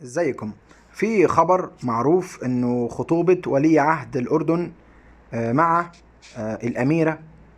ازيكم في خبر معروف انه خطوبة ولي عهد الاردن آه، مع آه، الاميرة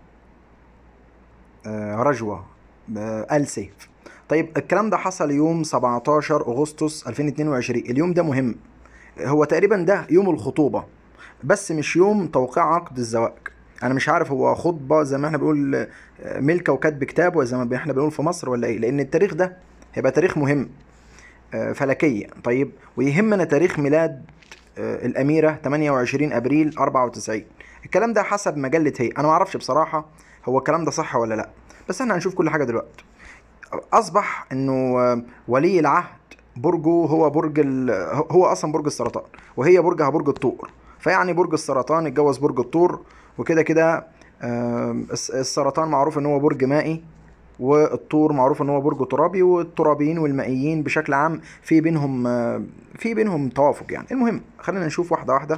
آه، رجوة آه، آل سيف طيب الكلام ده حصل يوم 17 اغسطس 2022 اليوم ده مهم هو تقريبا ده يوم الخطوبة بس مش يوم توقيع عقد الزواج انا مش عارف هو خطبة زي ما احنا بنقول آه، ملكة وكتب كتاب وزي ما احنا بنقول في مصر ولا ايه لان التاريخ ده هيبقى تاريخ مهم آه، فلكية طيب ويهمنا تاريخ ميلاد آه، الأميرة 28 أبريل 94 الكلام ده حسب مجلة هي أنا معرفش بصراحة هو الكلام ده صح ولا لأ بس احنا هنشوف كل حاجة دلوقتي أصبح إنه آه، ولي العهد برجه هو برج ال... هو أصلا برج السرطان وهي برجها برج الثور فيعني برج السرطان اتجوز برج الثور وكده كده آه، الس- السرطان معروف إن هو برج مائي والطور معروف ان هو برج ترابي والترابيين والمائيين بشكل عام في بينهم آه، في بينهم توافق يعني المهم خلينا نشوف واحده واحده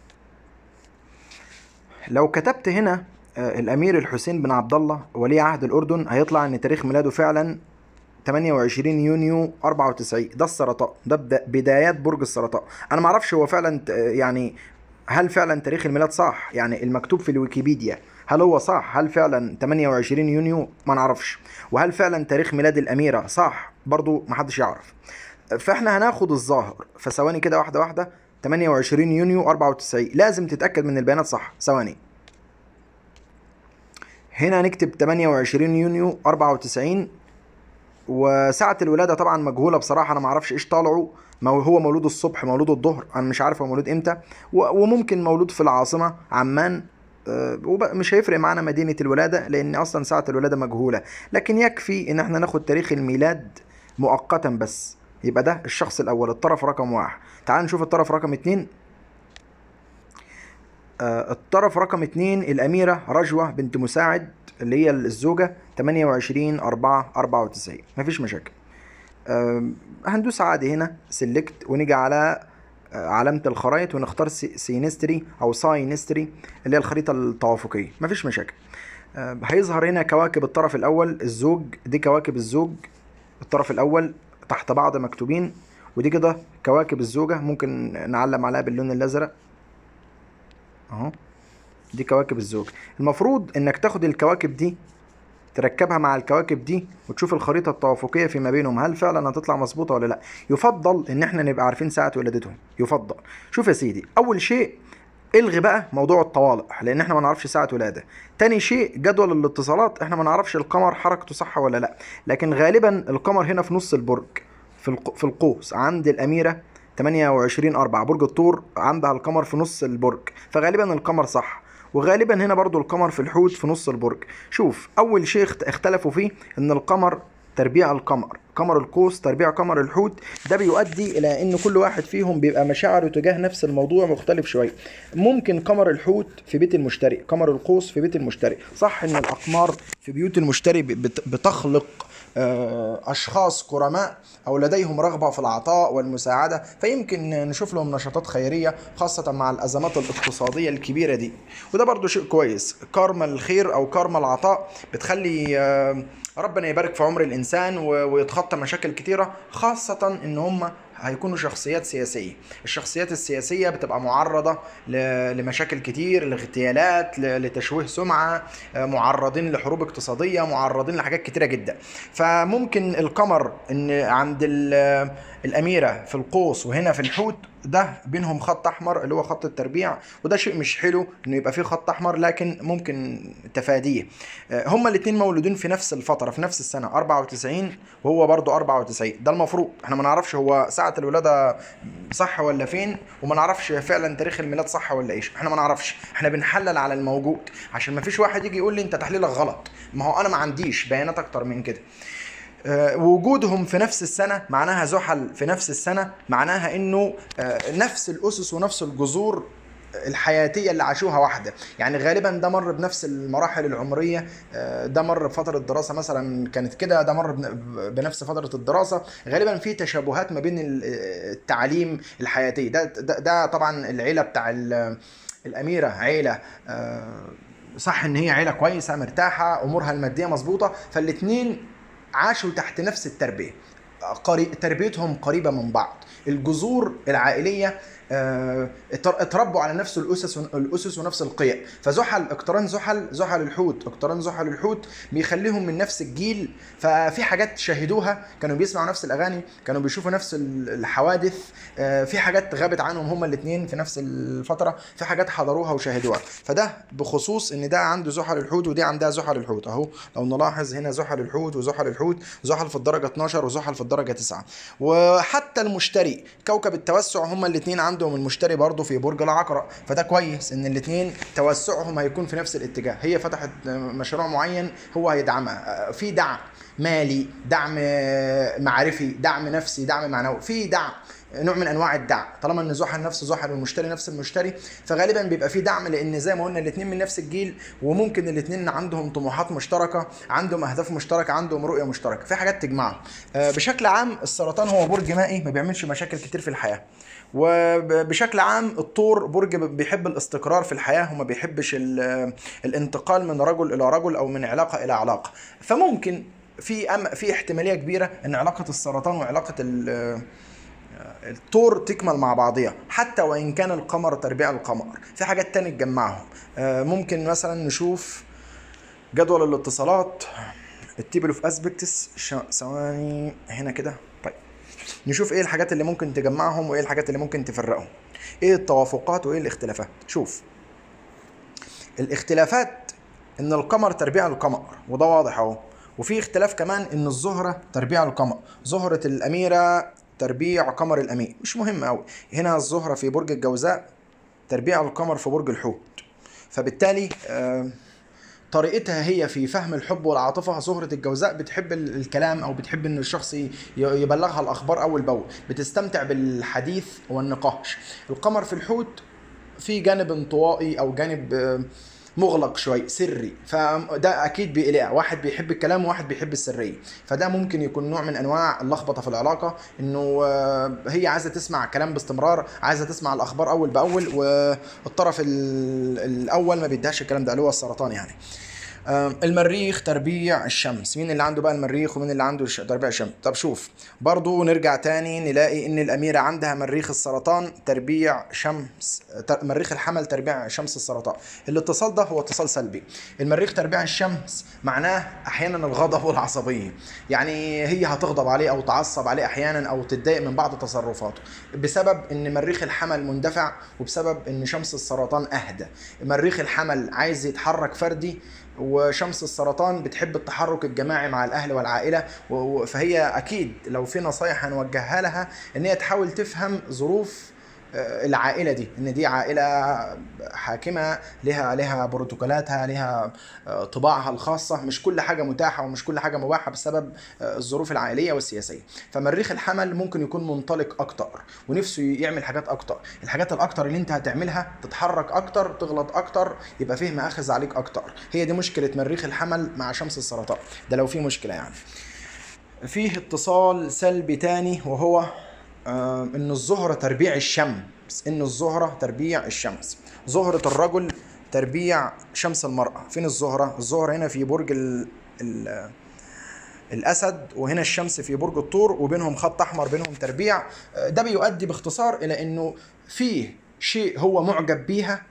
لو كتبت هنا آه، الامير الحسين بن عبد الله ولي عهد الاردن هيطلع ان تاريخ ميلاده فعلا 28 يونيو 94 ده السرطان ده بدا- بدايات برج السرطان انا ما اعرفش هو فعلا ت- يعني هل فعلا تاريخ الميلاد صح يعني المكتوب في الويكيبيديا هل هو صح هل فعلا 28 يونيو ما نعرفش وهل فعلا تاريخ ميلاد الاميره صح برضو ما حدش يعرف فاحنا هناخد الظاهر فثواني كده واحده واحده 28 يونيو 94 لازم تتاكد من البيانات صح ثواني هنا نكتب 28 يونيو 94 وساعة الولادة طبعا مجهولة بصراحة أنا معرفش إيش طالعوا ما هو هو مولود الصبح مولود الظهر أنا مش عارف هو مولود إمتى و- وممكن مولود في العاصمة عمان آه، وب- مش هيفرق معانا مدينة الولادة لأن أصلا ساعة الولادة مجهولة لكن يكفي إن احنا ناخد تاريخ الميلاد مؤقتا بس يبقى ده الشخص الأول الطرف رقم واحد تعال نشوف الطرف رقم اتنين آه، الطرف رقم اتنين الأميرة رجوة بنت مساعد اللي هي الزوجة 28 4 94 مفيش مشاكل آم، هندوس عادي هنا سيلكت ونيجي على آه، علامة الخرائط ونختار سي- سينستري أو ساينستري اللي هي الخريطة التوافقية مفيش مشاكل آه، هيظهر هنا كواكب الطرف الأول الزوج دي كواكب الزوج الطرف الأول تحت بعض مكتوبين ودي كده كواكب الزوجة ممكن نعلم عليها باللون الأزرق أهو دي كواكب الزوج المفروض انك تاخد الكواكب دي تركبها مع الكواكب دي وتشوف الخريطة التوافقية فيما بينهم هل فعلا هتطلع مظبوطة ولا لا يفضل ان احنا نبقى عارفين ساعة ولادتهم يفضل شوف يا سيدي اول شيء الغي بقى موضوع الطوالع لان احنا ما نعرفش ساعة ولادة تاني شيء جدول الاتصالات احنا ما نعرفش القمر حركته صح ولا لا لكن غالبا القمر هنا في نص البرج في الق- في القوس عند الاميرة 28 4 برج الثور عندها القمر في نص البرج فغالبا القمر صح وغالبا هنا برضو القمر في الحوت في نص البرج شوف اول شيء اخت- اختلفوا فيه ان القمر تربيع القمر قمر القوس تربيع قمر الحوت ده بيؤدي الى ان كل واحد فيهم بيبقى مشاعره تجاه نفس الموضوع مختلف شويه ممكن قمر الحوت في بيت المشتري قمر القوس في بيت المشتري صح ان الاقمار في بيوت المشتري بت- بتخلق آه، اشخاص كرماء او لديهم رغبه في العطاء والمساعده فيمكن نشوف لهم نشاطات خيريه خاصه مع الازمات الاقتصاديه الكبيره دي وده برضو شيء كويس كارما الخير او كارما العطاء بتخلي آه، ربنا يبارك في عمر الانسان و- ويتخطى مشاكل كتيره خاصه ان هم هيكونوا شخصيات سياسيه الشخصيات السياسيه بتبقى معرضه ل- لمشاكل كتير لاغتيالات ل- لتشويه سمعه آه، معرضين لحروب اقتصاديه معرضين لحاجات كتيره جدا فممكن القمر ان عند ال- الاميره في القوس وهنا في الحوت ده بينهم خط احمر اللي هو خط التربيع وده شيء مش حلو انه يبقى فيه خط احمر لكن ممكن تفاديه آه، هما الاثنين مولودين في نفس الفتره في نفس السنه 94 وهو برضه 94 ده المفروض احنا ما نعرفش هو ساعه الولاده صح ولا فين وما نعرفش فعلا تاريخ الميلاد صح ولا ايش احنا ما نعرفش احنا بنحلل على الموجود عشان ما فيش واحد يجي يقول لي انت تحليلك غلط ما هو انا ما عنديش بيانات اكتر من كده آه، وجودهم في نفس السنة معناها زحل في نفس السنة معناها انه آه، نفس الاسس ونفس الجذور الحياتية اللي عاشوها واحدة يعني غالبا ده مر بنفس المراحل العمرية آه، ده مر بفترة دراسة مثلا كانت كده ده مر بن- بنفس فترة الدراسة غالبا في تشابهات ما بين ال- التعليم الحياتي ده ده, ده طبعا العيلة بتاع ال- الأميرة عيلة آه، صح ان هي عيلة كويسة مرتاحة امورها المادية مظبوطة فالاتنين عاشوا تحت نفس التربيه قري... تربيتهم قريبه من بعض الجذور العائليه آه، اتر- اتربوا على نفس الاسس الاسس ونفس القيم فزحل اقتران زحل زحل الحوت اقتران زحل الحوت بيخليهم من نفس الجيل ففي حاجات شاهدوها كانوا بيسمعوا نفس الاغاني كانوا بيشوفوا نفس ال- الحوادث آه، في حاجات غابت عنهم هما الاثنين في نفس الفتره في حاجات حضروها وشاهدوها فده بخصوص ان ده عنده زحل الحوت ودي عندها زحل الحوت اهو لو نلاحظ هنا زحل الحوت وزحل الحوت زحل في الدرجه 12 وزحل في الدرجه 9 وحتى المشتري كوكب التوسع هما الاثنين عندهم المشتري برضه في برج العقرب فده كويس ان الاثنين توسعهم هيكون في نفس الاتجاه هي فتحت مشروع معين هو هيدعمها في دعم مالي دعم معرفي دعم نفسي دعم معنوي في دعم نوع من انواع الدعم طالما ان زحل نفس زحل والمشتري نفس المشتري فغالبا بيبقى في دعم لان زي ما قلنا الاثنين من نفس الجيل وممكن الاثنين عندهم طموحات مشتركه عندهم اهداف مشتركه عندهم رؤيه مشتركه في حاجات تجمعهم آه، بشكل عام السرطان هو برج مائي ما بيعملش مشاكل كتير في الحياه وبشكل عام الطور برج بيحب الاستقرار في الحياه وما بيحبش ال- الانتقال من رجل الى رجل او من علاقه الى علاقه فممكن في أم في احتماليه كبيره ان علاقه السرطان وعلاقه ال- الطور تكمل مع بعضها حتى وان كان القمر تربيع القمر في حاجات تانية تجمعهم آه، ممكن مثلا نشوف جدول الاتصالات التيبل اوف اسبكتس ثواني هنا كده طيب نشوف ايه الحاجات اللي ممكن تجمعهم وايه الحاجات اللي ممكن تفرقهم ايه التوافقات وايه الاختلافات شوف الاختلافات ان القمر تربيع القمر وده واضح اهو وفي اختلاف كمان ان الزهره تربيع القمر زهره الاميره تربيع قمر الامير مش مهم قوي هنا الزهره في برج الجوزاء تربيع القمر في برج الحوت فبالتالي آه طريقتها هي في فهم الحب والعاطفه زهره الجوزاء بتحب ال- الكلام او بتحب ان الشخص ي- يبلغها الاخبار اول باول بتستمتع بالحديث والنقاش القمر في الحوت في جانب انطوائي او جانب آه، مغلق شوي سري فده اكيد بيقلق واحد بيحب الكلام وواحد بيحب السريه فده ممكن يكون نوع من انواع اللخبطه في العلاقه انه آه، هي عايزه تسمع كلام باستمرار عايزه تسمع الاخبار اول باول والطرف ال- الاول ما بيديهاش الكلام ده اللي هو السرطان يعني آم، المريخ تربيع الشمس مين اللي عنده بقى المريخ ومين اللي عنده الش- تربيع الشمس طب شوف برضو نرجع تاني نلاقي ان الاميرة عندها مريخ السرطان تربيع شمس تر- مريخ الحمل تربيع شمس السرطان الاتصال ده هو اتصال سلبي المريخ تربيع الشمس معناه احيانا الغضب والعصبية يعني هي هتغضب عليه او تعصب عليه احيانا او تتضايق من بعض تصرفاته بسبب ان مريخ الحمل مندفع وبسبب ان شمس السرطان اهدى مريخ الحمل عايز يتحرك فردي وشمس السرطان بتحب التحرك الجماعي مع الاهل والعائله و- و- فهي اكيد لو في نصايح هنوجهها لها ان هي تحاول تفهم ظروف آه، العائله دي ان دي عائله حاكمه لها لها بروتوكولاتها لها آه، طباعها الخاصه مش كل حاجه متاحه ومش كل حاجه مباحه بسبب آه، الظروف العائليه والسياسيه فمريخ الحمل ممكن يكون منطلق اكتر ونفسه يعمل حاجات اكتر الحاجات الاكتر اللي انت هتعملها تتحرك اكتر تغلط اكتر يبقى فيه مآخذ عليك اكتر هي دي مشكله مريخ الحمل مع شمس السرطان ده لو في مشكله يعني فيه اتصال سلبي تاني وهو آه ان الزهرة تربيع الشمس ان الزهرة تربيع الشمس زهرة الرجل تربيع شمس المرأة فين الزهرة الزهرة هنا في برج ال ال الاسد وهنا الشمس في برج الطور وبينهم خط احمر بينهم تربيع آه، ده بيؤدي باختصار الى انه فيه شيء هو معجب بيها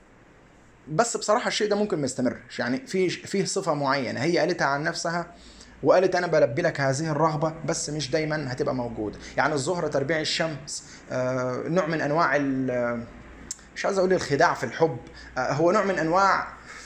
بس بصراحه الشيء ده ممكن ما يستمرش يعني في فيه صفه معينه هي قالتها عن نفسها وقالت انا بلبي لك هذه الرغبه بس مش دايما هتبقى موجوده يعني الزهره تربيع الشمس آه، نوع من انواع ال- مش عايز اقول الخداع في الحب آه، هو نوع من انواع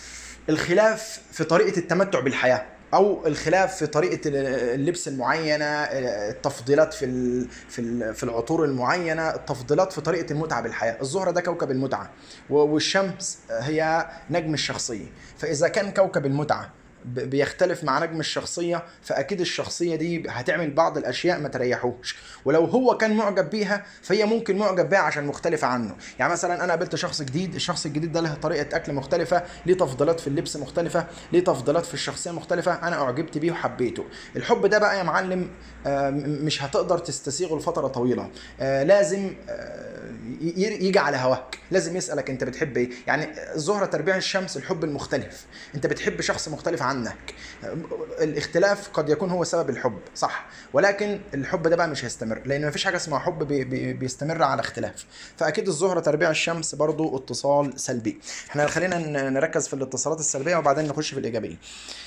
الخلاف في طريقه التمتع بالحياه او الخلاف في طريقه اللبس المعينه التفضيلات في ال- في ال- في العطور المعينه التفضيلات في طريقه المتعه بالحياه الزهره ده كوكب المتعه و- والشمس هي نجم الشخصيه فاذا كان كوكب المتعه ب- بيختلف مع نجم الشخصية فأكيد الشخصية دي هتعمل بعض الأشياء ما تريحوش ولو هو كان معجب بيها فهي ممكن معجب بيها عشان مختلفة عنه يعني مثلا أنا قابلت شخص جديد الشخص الجديد ده له طريقة أكل مختلفة ليه تفضيلات في اللبس مختلفة ليه تفضيلات في الشخصية مختلفة أنا أعجبت بيه وحبيته الحب ده بقى يا معلم آه، م- مش هتقدر تستسيغه لفترة طويلة آه، لازم آه، ي- ي- يجي على هواك لازم يسالك انت بتحب ايه يعني الزهره تربيع الشمس الحب المختلف انت بتحب شخص مختلف عنك الاختلاف قد يكون هو سبب الحب صح ولكن الحب ده بقى مش هيستمر لان مفيش حاجه اسمها حب بي بي بيستمر على اختلاف فاكيد الزهره تربيع الشمس برضو اتصال سلبي احنا خلينا ن- نركز في الاتصالات السلبيه وبعدين نخش في الايجابيه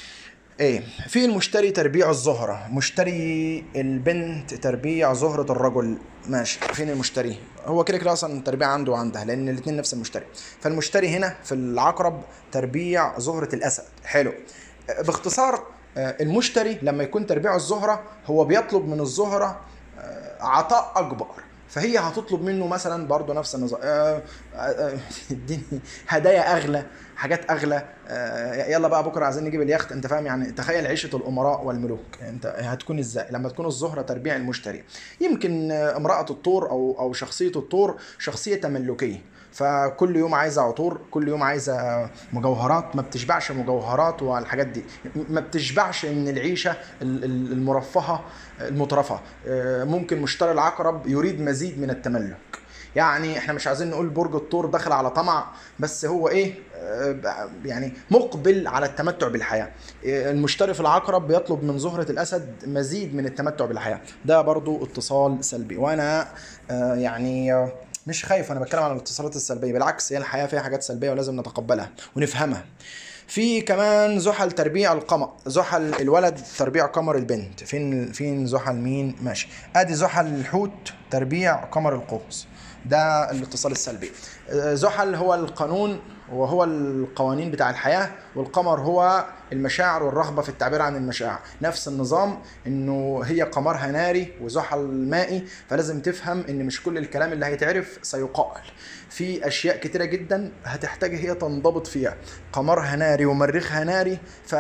ايه في المشتري تربيع الزهرة مشتري البنت تربيع زهرة الرجل ماشي فين المشتري هو كده كده اصلا تربيع عنده وعندها لان الاتنين نفس المشتري فالمشتري هنا في العقرب تربيع زهرة الاسد حلو آه، باختصار آه، المشتري لما يكون تربيع الزهرة هو بيطلب من الزهرة آه، عطاء اكبر فهي هتطلب منه مثلا برضه نفس النظام آه، آه، آه، اديني هدايا اغلى حاجات اغلى آه، يلا بقى بكره عايزين نجيب اليخت انت فاهم يعني تخيل عيشه الامراء والملوك انت هتكون ازاي لما تكون الزهره تربيع المشتري يمكن آه، امراه الطور او او شخصيه الطور شخصيه تملكيه فكل يوم عايزه عطور كل يوم عايزه مجوهرات ما بتشبعش مجوهرات والحاجات دي ما بتشبعش من العيشه ال- ال- المرفهه المترفه آه، ممكن مشتري العقرب يريد مزيد من التملك يعني احنا مش عايزين نقول برج الثور داخل على طمع بس هو ايه آه، يعني مقبل على التمتع بالحياه آه، المشتري في العقرب بيطلب من زهره الاسد مزيد من التمتع بالحياه ده برضو اتصال سلبي وانا آه، يعني آه، مش خايف وانا بتكلم عن الاتصالات السلبيه بالعكس هي الحياه فيها حاجات سلبيه ولازم نتقبلها ونفهمها في كمان زحل تربيع القمر زحل الولد تربيع قمر البنت فين فين زحل مين ماشي ادي زحل الحوت تربيع قمر القوس ده الاتصال السلبي آه، زحل هو القانون وهو القوانين بتاع الحياة والقمر هو المشاعر والرغبة في التعبير عن المشاعر نفس النظام انه هي قمرها ناري وزحل مائي فلازم تفهم ان مش كل الكلام اللي هيتعرف سيقال في اشياء كتيرة جدا هتحتاج هي تنضبط فيها قمرها ناري ومريخها ناري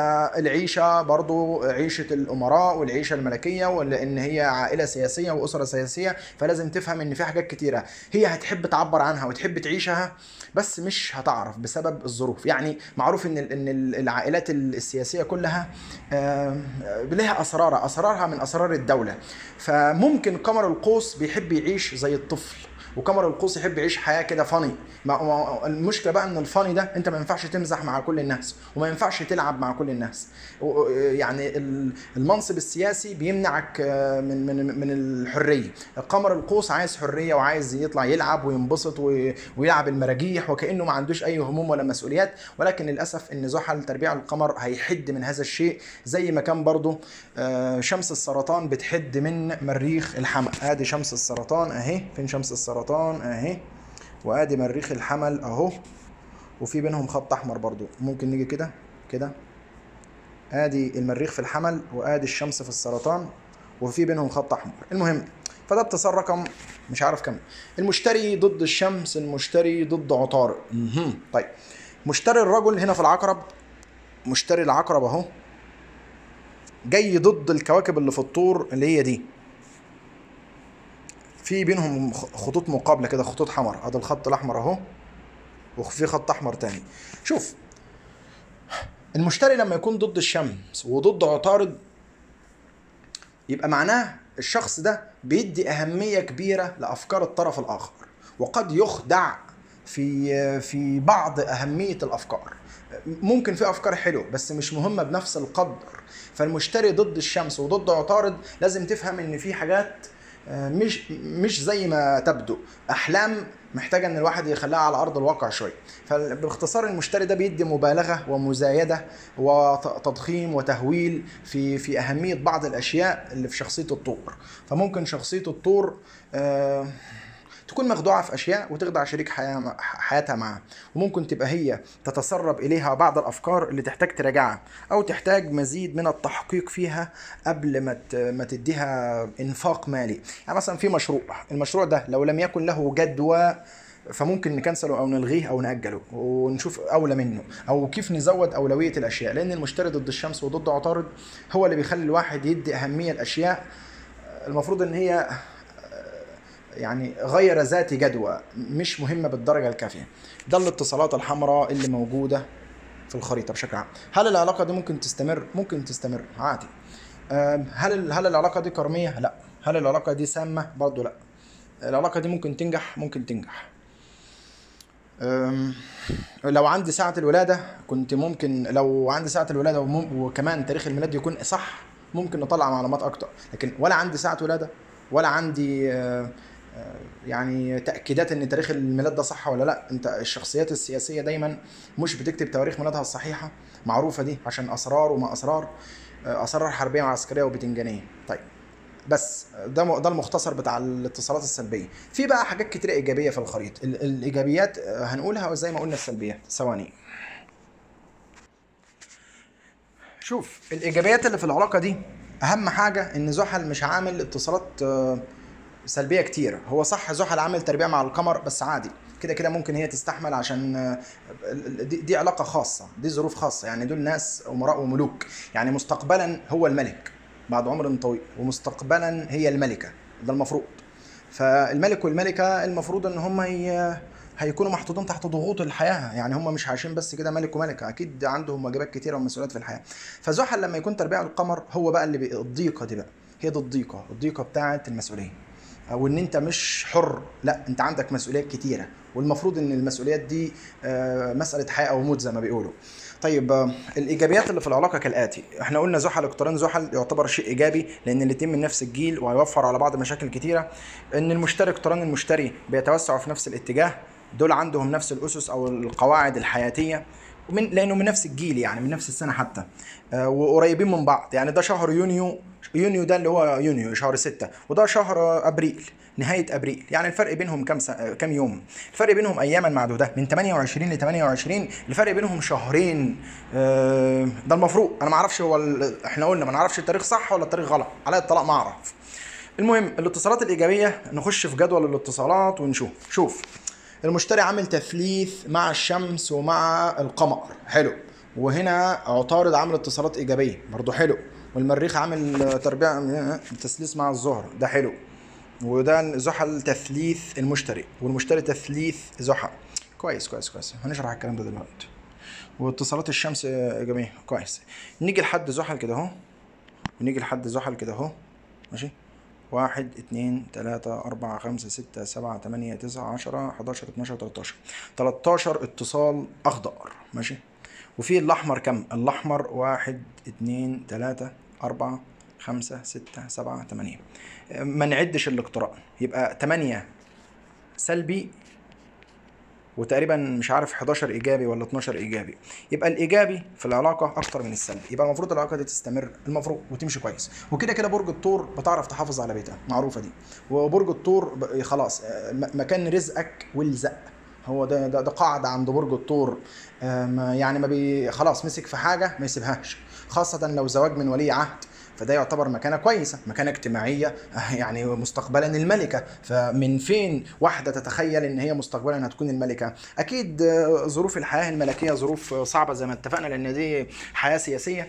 فالعيشة برضو عيشة الامراء والعيشة الملكية ولان هي عائلة سياسية واسرة سياسية فلازم تفهم ان في حاجات كتيرة هي هتحب تعبر عنها وتحب تعيشها بس مش هتعرف بسبب الظروف يعني معروف ان ال- ان ال- العائلات السياسيه كلها آم، لها اسرارها اسرارها من اسرار الدوله فممكن قمر القوس بيحب يعيش زي الطفل وقمر القوس يحب يعيش حياه كده فاني ما- ما- المشكله بقى ان الفاني ده انت ما ينفعش تمزح مع كل الناس وما ينفعش تلعب مع كل الناس و- يعني ال- المنصب السياسي بيمنعك آه، من من من الحريه قمر القوس عايز حريه وعايز يطلع يلعب وينبسط و- ويلعب المراجيح وكانه ما عندوش اي هموم ولا مسؤوليات ولكن للاسف ان زحل تربيع القمر هيحد من هذا الشيء زي ما كان برضو آه، شمس السرطان بتحد من مريخ الحمل ادي شمس السرطان اهي فين شمس السرطان اهي وادي مريخ الحمل اهو وفي بينهم خط احمر برضو ممكن نيجي كده كده ادي المريخ في الحمل وادي الشمس في السرطان وفي بينهم خط احمر المهم فده اتصال رقم مش عارف كم المشتري ضد الشمس المشتري ضد عطارد مهم. طيب مشتري الرجل هنا في العقرب مشتري العقرب اهو جاي ضد الكواكب اللي في الطور اللي هي دي في بينهم خ- خطوط مقابله كده خطوط حمر ادي الخط الاحمر اهو وفي خط احمر تاني شوف المشتري لما يكون ضد الشمس وضد عطارد يبقى معناه الشخص ده بيدي أهمية كبيرة لأفكار الطرف الآخر وقد يخدع في في بعض أهمية الأفكار ممكن في أفكار حلوة بس مش مهمة بنفس القدر فالمشتري ضد الشمس وضد عطارد لازم تفهم إن في حاجات آه، مش مش زي ما تبدو احلام محتاجه ان الواحد يخليها على ارض الواقع شويه فباختصار المشتري ده بيدي مبالغه ومزايده وتضخيم وتهويل في في اهميه بعض الاشياء اللي في شخصيه الطور فممكن شخصيه الطور آه تكون مخدوعه في اشياء وتخدع شريك حياة حياتها معاه وممكن تبقى هي تتسرب اليها بعض الافكار اللي تحتاج تراجعها او تحتاج مزيد من التحقيق فيها قبل ما ت- ما تديها انفاق مالي يعني مثلا في مشروع المشروع ده لو لم يكن له جدوى فممكن نكنسله او نلغيه او ناجله ونشوف اولى منه او كيف نزود اولويه الاشياء لان المشتري ضد الشمس وضد عطارد هو اللي بيخلي الواحد يدي اهميه الاشياء المفروض ان هي يعني غير ذات جدوى مش مهمه بالدرجه الكافيه ده الاتصالات الحمراء اللي موجوده في الخريطه بشكل عام هل العلاقه دي ممكن تستمر ممكن تستمر عادي أم، هل هل العلاقه دي كرميه لا هل العلاقه دي سامه برضه لا العلاقه دي ممكن تنجح ممكن تنجح أم، لو عندي ساعة الولادة كنت ممكن لو عندي ساعة الولادة ومم- وكمان تاريخ الميلاد يكون صح ممكن نطلع معلومات أكتر لكن ولا عندي ساعة ولادة ولا عندي آه، آه، يعني تأكيدات إن تاريخ الميلاد ده صح ولا لا أنت الشخصيات السياسية دايما مش بتكتب تواريخ ميلادها الصحيحة معروفة دي عشان أسرار وما أسرار آه، أسرار حربية وعسكرية وبتنجانية طيب بس ده م- ده المختصر بتاع الاتصالات السلبيه في بقى حاجات كتيره ايجابيه في الخريطه ال- الايجابيات آه، هنقولها زي ما قلنا السلبيات ثواني شوف الايجابيات اللي في العلاقه دي اهم حاجه ان زحل مش عامل اتصالات آه، سلبيه كتير هو صح زحل عامل تربيع مع القمر بس عادي كده كده ممكن هي تستحمل عشان آه، ال- ال- دي, دي علاقه خاصه دي ظروف خاصه يعني دول ناس امراء وملوك يعني مستقبلا هو الملك بعد عمر طويل ومستقبلا هي الملكه ده المفروض فالملك والملكه المفروض ان هم ي... هيكونوا محطوطين تحت ضغوط الحياه يعني هم مش عايشين بس كده ملك وملكه اكيد عندهم واجبات كتيره ومسؤوليات في الحياه فزحل لما يكون تربيع القمر هو بقى اللي بي... الضيقه دي بقى هي دي الضيقه الضيقه بتاعه المسؤوليه او ان انت مش حر لا انت عندك مسؤوليات كتيره والمفروض ان المسؤوليات دي آه، مساله حياه او موت زي ما بيقولوا طيب آه، الايجابيات اللي في العلاقه كالاتي احنا قلنا زحل اقتران زحل يعتبر شيء ايجابي لان الاتنين من نفس الجيل وهيوفر على بعض مشاكل كتيره ان المشتري اقتران المشتري بيتوسعوا في نفس الاتجاه دول عندهم نفس الاسس او القواعد الحياتيه ومن لانه من نفس الجيل يعني من نفس السنه حتى آه، وقريبين من بعض يعني ده شهر يونيو يونيو ده اللي هو يونيو شهر ستة وده شهر آه، ابريل نهايه ابريل يعني الفرق بينهم كام س... آه، كام يوم الفرق بينهم اياما معدوده من 28 ل 28 الفرق بينهم شهرين آه، ده المفروض انا ما اعرفش هو ال... احنا قلنا ما نعرفش التاريخ صح ولا التاريخ غلط على الطلاق ما اعرف المهم الاتصالات الايجابيه نخش في جدول الاتصالات ونشوف شوف المشتري عامل تثليث مع الشمس ومع القمر حلو وهنا عطارد عامل اتصالات ايجابيه برضو حلو والمريخ عامل تربيع تثليث مع الزهر ده حلو وده زحل تثليث المشتري والمشتري تثليث زحل كويس كويس كويس هنشرح الكلام ده دلوقتي واتصالات الشمس ايجابيه كويس نيجي لحد زحل كده اهو ونيجي لحد زحل كده اهو ماشي واحد اتنين تلاتة أربعة خمسة ستة سبعة تمانية تسعة عشرة حداشر اتناشر تلاتاشر تلاتاشر اتصال أخضر ماشي وفي الأحمر كم؟ الأحمر واحد اتنين تلاتة أربعة خمسة ستة سبعة تمانية ما نعدش الاقتراء يبقى تمانية سلبي وتقريبا مش عارف 11 ايجابي ولا 12 ايجابي يبقى الايجابي في العلاقه اكتر من السلبي يبقى المفروض العلاقه دي تستمر المفروض وتمشي كويس وكده كده برج الثور بتعرف تحافظ على بيتها معروفه دي وبرج الثور ب- خلاص آه، م- مكان رزقك والزق هو ده ده, ده قاعده عند برج الثور آه، ما- يعني ما بي خلاص مسك في حاجه ما يسيبهاش خاصه لو زواج من ولي عهد فده يعتبر مكانه كويسه مكانه اجتماعيه آه، يعني مستقبلا الملكه فمن فين واحده تتخيل ان هي مستقبلا هتكون الملكه اكيد آه، ظروف الحياه الملكيه ظروف آه، صعبه زي ما اتفقنا لان دي حياه سياسيه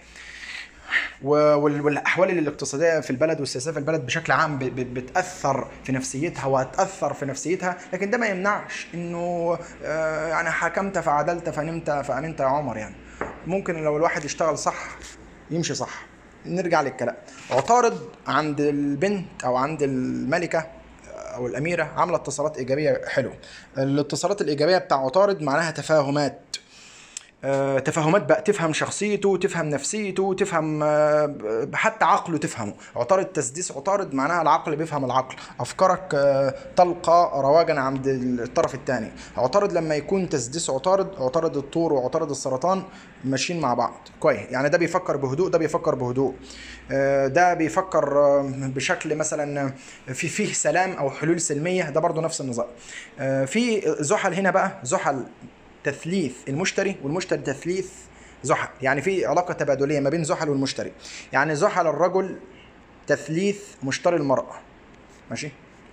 و- وال- والاحوال الاقتصاديه في البلد والسياسيه في البلد بشكل عام ب- ب- بتاثر في نفسيتها وهتاثر في نفسيتها لكن ده ما يمنعش انه آه، يعني حكمت فعدلت فنمت فامنت يا عمر يعني ممكن لو الواحد يشتغل صح يمشي صح نرجع للكلام عطارد عند البنت او عند الملكه او الاميره عامله اتصالات ايجابيه حلوه الاتصالات الايجابيه بتاع عطارد معناها تفاهمات آه، تفاهمات بقى تفهم شخصيته تفهم نفسيته تفهم آه، حتى عقله تفهمه عطارد تسديس عطارد معناها العقل بيفهم العقل افكارك آه، تلقى رواجا عند الطرف الثاني عطارد لما يكون تسديس عطارد عطارد الطور وعطارد السرطان ماشيين مع بعض كويس يعني ده بيفكر بهدوء ده بيفكر بهدوء آه، ده بيفكر آه، بشكل مثلا في فيه سلام او حلول سلميه ده برضو نفس النظام آه، في زحل هنا بقى زحل تثليث المشتري والمشتري تثليث زحل يعني في علاقه تبادليه ما بين زحل والمشتري يعني زحل الرجل تثليث مشتري المراه ماشي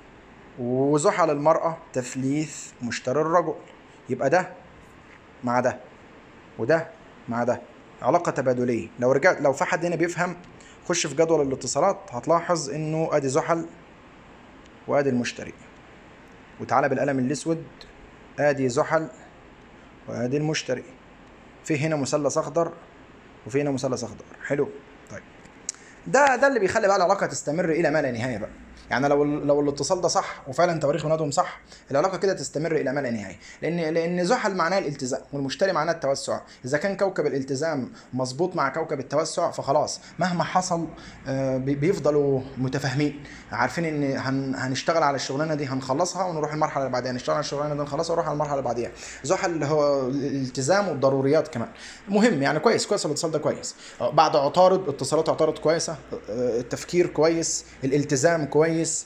وزحل المراه تثليث مشتري الرجل يبقى ده مع ده وده مع ده علاقه تبادليه لو رجعت لو في حد هنا بيفهم خش في جدول الاتصالات هتلاحظ انه ادي زحل وادي المشتري وتعالى بالقلم الاسود ادي زحل وادي المشتري في هنا مثلث اخضر وفي هنا مثلث اخضر حلو طيب ده ده اللي بيخلي بقى العلاقه تستمر الى ما لا نهايه بقى يعني لو لو الاتصال ده صح وفعلا تواريخ ميلادهم صح العلاقه كده تستمر الى ما لا نهايه لان لان زحل معناه الالتزام والمشتري معناه التوسع اذا كان كوكب الالتزام مظبوط مع كوكب التوسع فخلاص مهما حصل آه، بي- بيفضلوا متفاهمين عارفين ان هن هنشتغل على الشغلانه دي هنخلصها ونروح المرحله اللي بعديها نشتغل على الشغلانه دي نخلصها ونروح على المرحله اللي بعديها زحل هو الالتزام والضروريات كمان مهم يعني كويس كويس الاتصال ده كويس آه، بعد عطارد اتصالات عطارد كويسه آه، التفكير كويس الالتزام كويس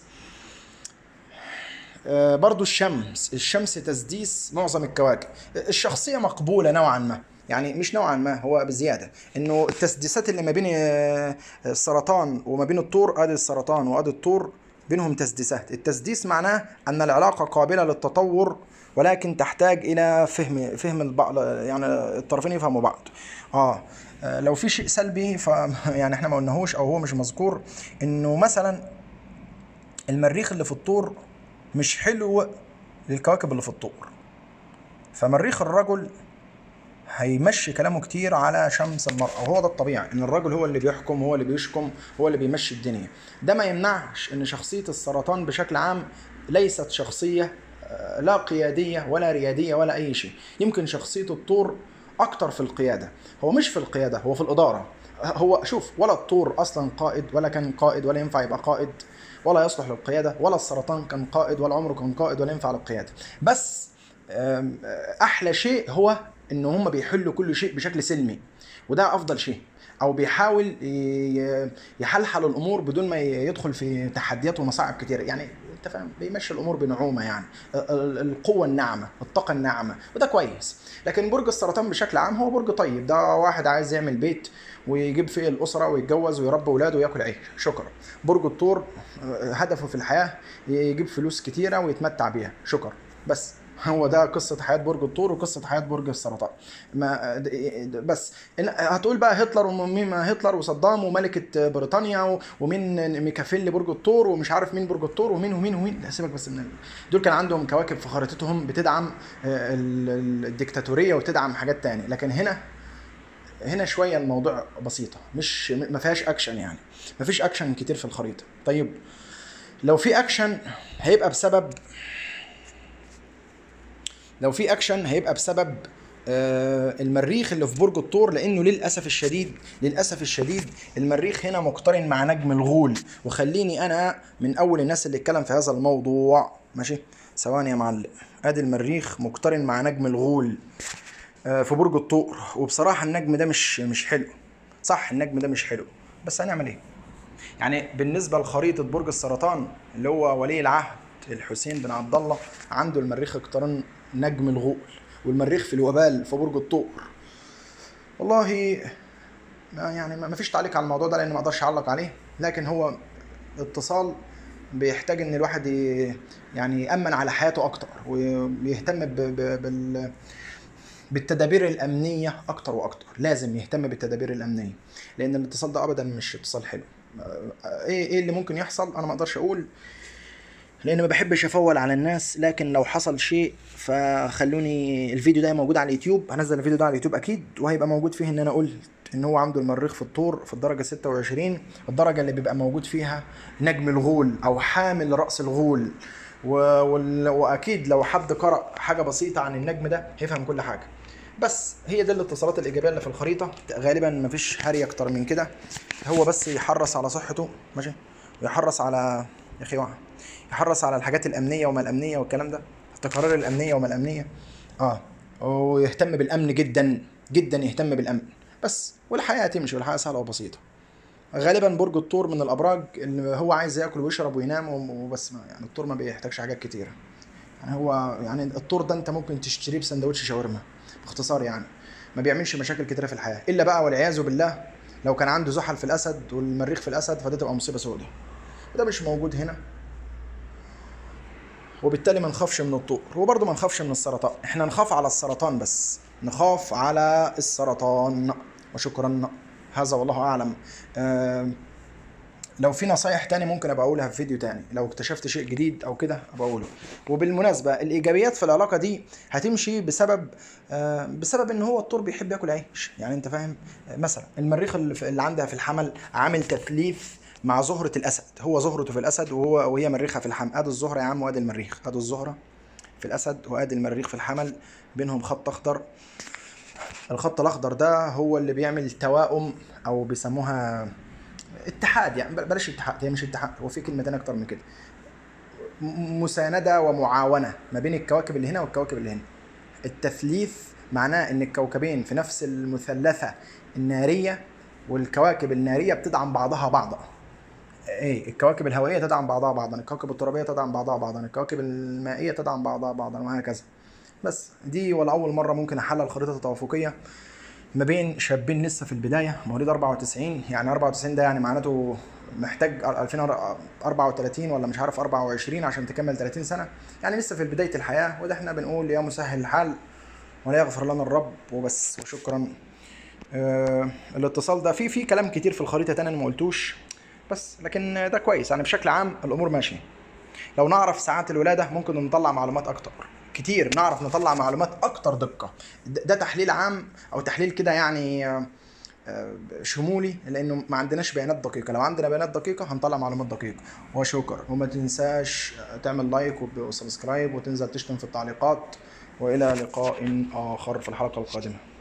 آه، برضو الشمس الشمس تسديس معظم الكواكب الشخصية مقبولة نوعا ما يعني مش نوعا ما هو بزيادة انه التسديسات اللي ما بين آه، السرطان وما بين الطور ادي السرطان وادي الطور بينهم تسديسات التسديس معناه ان العلاقة قابلة للتطور ولكن تحتاج الى فهم فهم البعض يعني الطرفين يفهموا بعض اه آه، لو في شيء سلبي ف يعني احنا ما قلناهوش او هو مش مذكور انه مثلا المريخ اللي في الطور مش حلو للكواكب اللي في الطور فمريخ الرجل هيمشي كلامه كتير على شمس المرأة وهو ده الطبيعي ان الرجل هو اللي بيحكم هو اللي بيشكم هو اللي بيمشي الدنيا ده ما يمنعش ان شخصية السرطان بشكل عام ليست شخصية آه، لا قيادية ولا ريادية ولا اي شيء يمكن شخصية الطور اكتر في القيادة هو مش في القيادة هو في الادارة هو شوف ولا الطور اصلا قائد ولا كان قائد ولا ينفع يبقى قائد ولا يصلح للقيادة ولا السرطان كان قائد ولا عمره كان قائد ولا ينفع للقيادة بس آم، احلى شيء هو ان هم بيحلوا كل شيء بشكل سلمي وده افضل شيء او بيحاول ي- يحلحل الامور بدون ما يدخل في تحديات ومصاعب كتير يعني انت فاهم بيمشي الامور بنعومه يعني ال- ال- القوه الناعمه الطاقه الناعمه وده كويس لكن برج السرطان بشكل عام هو برج طيب ده واحد عايز يعمل بيت ويجيب فيه الاسره ويتجوز ويربي اولاده وياكل عيش شكرا برج الثور آه، هدفه في الحياه يجيب فلوس كتيره ويتمتع بيها شكرا بس هو ده قصة حياة برج الثور وقصة حياة برج السرطان ما د- د- بس إن- هتقول بقى هتلر ومين ما هتلر وصدام وملكة بريطانيا و- ومين ميكافيل برج الثور ومش عارف مين برج الثور ومين ومين ومين لا سيبك بس من ال- دول كان عندهم كواكب في خريطتهم بتدعم آه، ال- ال- الديكتاتورية وتدعم حاجات تانية لكن هنا هنا شويه الموضوع بسيطه مش ما فيهاش اكشن يعني ما فيش اكشن كتير في الخريطه طيب لو في اكشن هيبقى بسبب لو في اكشن هيبقى بسبب آه، المريخ اللي في برج الثور لانه للاسف الشديد للاسف الشديد المريخ هنا مقترن مع نجم الغول وخليني انا من اول الناس اللي اتكلم في هذا الموضوع ماشي ثواني يا معلم ادي المريخ مقترن مع نجم الغول آه، في برج الثور وبصراحه النجم ده مش مش حلو صح النجم ده مش حلو بس هنعمل ايه يعني بالنسبه لخريطه برج السرطان اللي هو ولي العهد الحسين بن عبد الله عنده المريخ اقترن نجم الغول والمريخ في الوبال في برج الثور والله ما يعني ما فيش تعليق على الموضوع ده لان ما اقدرش اعلق عليه لكن هو اتصال بيحتاج ان الواحد ي- يعني يامن على حياته اكتر ويهتم ب... ب... بال بالتدابير الامنيه اكتر واكتر لازم يهتم بالتدابير الامنيه لان الاتصال ده ابدا مش اتصال حلو ايه ايه اللي ممكن يحصل انا ما اقدرش اقول لان ما بحبش افول على الناس لكن لو حصل شيء فخلوني الفيديو ده موجود على اليوتيوب هنزل الفيديو ده على اليوتيوب اكيد وهيبقى موجود فيه ان انا قلت ان هو عنده المريخ في الطور في الدرجه 26 الدرجه اللي بيبقى موجود فيها نجم الغول او حامل راس الغول و... وال... واكيد لو حد قرأ حاجه بسيطه عن النجم ده هيفهم كل حاجه بس هي دي الاتصالات الايجابيه اللي في الخريطه غالبا مفيش هري اكتر من كده هو بس يحرص على صحته ماشي ويحرص على يا اخي وقع يحرص على الحاجات الامنيه وما الامنيه والكلام ده التقارير الامنيه وما الامنيه اه ويهتم بالامن جدا جدا يهتم بالامن بس والحياه تمشي والحياه سهله وبسيطه غالبا برج الثور من الابراج اللي هو عايز ياكل ويشرب وينام وبس ما يعني الثور ما بيحتاجش حاجات كتيره يعني هو يعني الطور ده انت ممكن تشتريه بسندوتش شاورما باختصار يعني ما بيعملش مشاكل كتيره في الحياه الا بقى والعياذ بالله لو كان عنده زحل في الاسد والمريخ في الاسد فده تبقى مصيبه سوداء وده مش موجود هنا وبالتالي ما نخافش من الطور وبرضه ما نخافش من السرطان احنا نخاف على السرطان بس نخاف على السرطان وشكرا هذا والله اعلم آه لو في نصايح تاني ممكن ابقى اقولها في فيديو تاني لو اكتشفت شيء جديد او كده ابقى اقوله وبالمناسبه الايجابيات في العلاقه دي هتمشي بسبب آه بسبب ان هو الطور بيحب ياكل عيش يعني انت فاهم آه مثلا المريخ اللي, في اللي عندها في الحمل عامل تثليث مع زهرة الأسد هو زهرته في الأسد وهو وهي مريخها في الحمل ادي الزهرة يا عم وادي المريخ ادي الزهرة في الأسد وادي المريخ في الحمل بينهم خط أخضر الخط الأخضر ده هو اللي بيعمل توائم أو بيسموها اتحاد يعني بل- بلاش اتحاد هي مش اتحاد هو في كلمتين أكتر من كده م- مساندة ومعاونة ما بين الكواكب اللي هنا والكواكب اللي هنا التثليث معناه ان الكوكبين في نفس المثلثة النارية والكواكب النارية بتدعم بعضها بعضا ايه الكواكب الهوائية تدعم بعضها بعضا الكواكب الترابية تدعم بعضها بعضا الكواكب المائية تدعم بعضها بعضا وهكذا بس دي ولا أول مرة ممكن أحلل خريطة توافقية ما بين شابين لسه في البداية مواليد 94 يعني 94 ده يعني معناته محتاج 2034 ولا مش عارف 24 عشان تكمل 30 سنة يعني لسه في بداية الحياة وده احنا بنقول يا مسهل الحال ولا يغفر لنا الرب وبس وشكرا آه الاتصال ده في في كلام كتير في الخريطة تاني انا ما قلتوش بس لكن ده كويس يعني بشكل عام الامور ماشية لو نعرف ساعات الولادة ممكن نطلع معلومات أكتر كتير نعرف نطلع معلومات أكتر دقة ده ده تحليل عام أو تحليل كده يعني آه، آه، شمولي لأنه ما عندناش بيانات دقيقة لو عندنا بيانات دقيقة هنطلع معلومات دقيقة وشكرا وما تنساش آه، تعمل لايك وب- وسبسكرايب وتنزل تشتم في التعليقات وإلى لقاء آخر في الحلقة القادمة